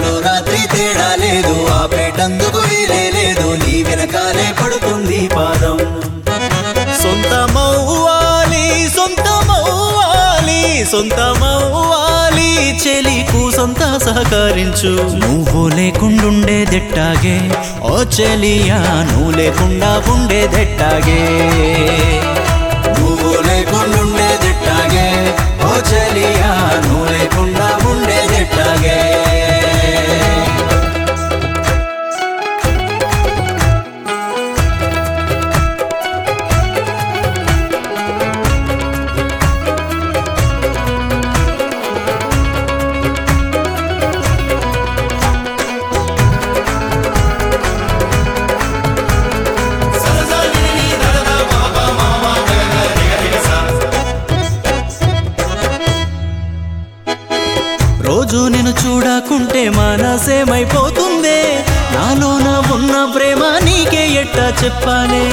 పగలు రాత్రి తేడా లేదు ఆపేటందుకు వీలే లేదు నీ వెనకాలే పడుతుంది పాదం సొంతమవ్వాలి సొంతమవ్వాలి సొంతమవ్వాలి చెలికు సొంత సహకరించు నువ్వు లేకుండుండేదెట్టాగే ఓ చెలియా నువ్వు లేకుండా ఉండేదెట్టాగే నువ్వు లేకుండుండేదెట్టాగే ఓ చెలియా నువ్వు లేకుండా ఉండేదెట్టాగే రోజు నేను చూడకుంటే మనసేమైపోతుందే నాలోన ఉన్న ప్రేమ నీకే ఎట్టా చెప్పాలే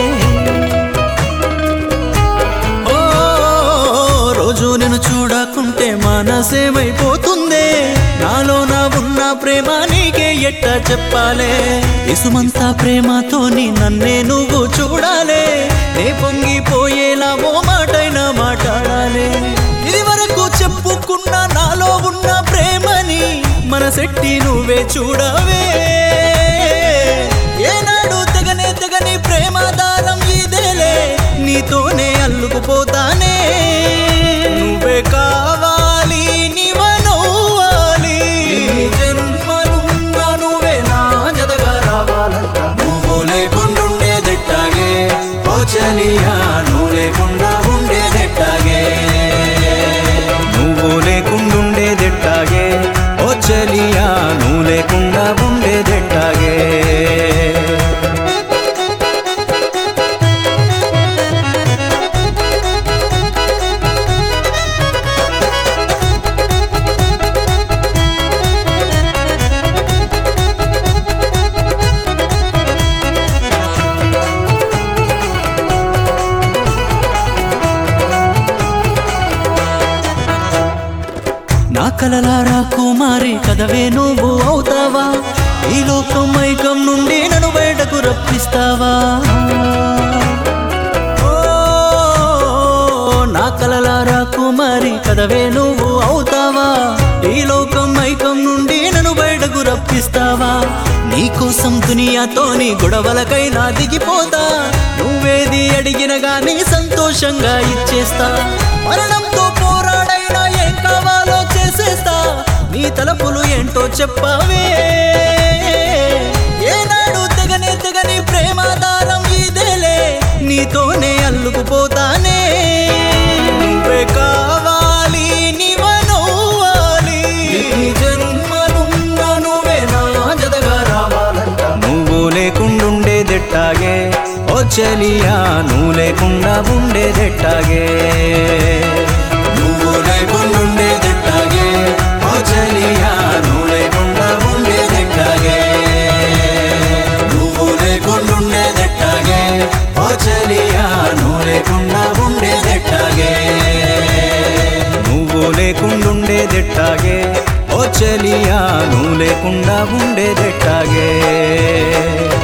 ఓ రోజు నేను చూడకుంటే మనసేమైపోతుందే నాలోన ఉన్న ప్రేమ నీకే ఎట్టా చెప్పాలే ఇసుమంతా ప్రేమతోని నన్నే నువ్వు చూడాలే నే పొంగిపోయేలా ఓ మాటైనా మాట్లాడాలి ఇది వరకు చెప్పుకున్న నాలో ఉన్న ప్రేమని మనసెట్టి నువ్వే చూడవే ఏనాడు తెగనే తెగని ప్రేమ దారం ఇదేలే నీతోనే అల్లుకుపోతానే నువ్వే కావాలి నీవనవ్వాలి జన్మలున్నా నువ్వే నా జతగా రావాలంట నువ్వు లేకుండుండేదెట్టాగే ఓ చలియా నువ్వు లేకుండా ఉండేదెట్టాగే నువ్వు లేకుండుండేదెట్టాగే ఓ చలియా నువ్వు లేకుండా ఉండేదెట్టాగే నా కలలారా కుమారి కదవే నువ్వు అవుతావా ఈ లోకం మైకం నుండి నన్ను బయటకు రప్పిస్తావా ఓ, నా కలలారా కుమారి కదవే నువ్వు అవుతావా ఈ లోకం మైకం నుండి నన్ను బయటకు రప్పిస్తావా నీకోసం దునియాతోని గొడవలకైనా దిగిపోతా నువ్వేది అడిగిన గాని సంతోషంగా ఇచ్చేస్తా మరణంతో పోరాడైనా ఏం కావాలో చేసేస్తా నీ తలపులు ఏంటో చెప్పవే ఏనాడు తెగనే తెగని ప్రేమ దారం ఇదేలే నీతోనే అల్లుకుపోతానే నువ్వే కావాలి నీవనవ్వాలి జన్మలున్న నువ్వే నా జతగా రావాలంట నువ్వు లేకుండుండేదెట్టాగే ఓ చలియా నువ్వు లేకుండా ఉండేదెట్టాగే నువ్వు లేకుండుండేదెట్టాగే ఓ చలియా నువ్వు లేకుండా ఉండేదెట్టాగే నువ్వు లేకుండుండేదెట్టాగే ఓ చలియా నువ్వు లేకుండా ఉండేదెట్టాగే నువ్వు లేకుండుండేదెట్టాగే ఓ చలియా నువ్వు లేకుండా ఉండేదెట్టాగే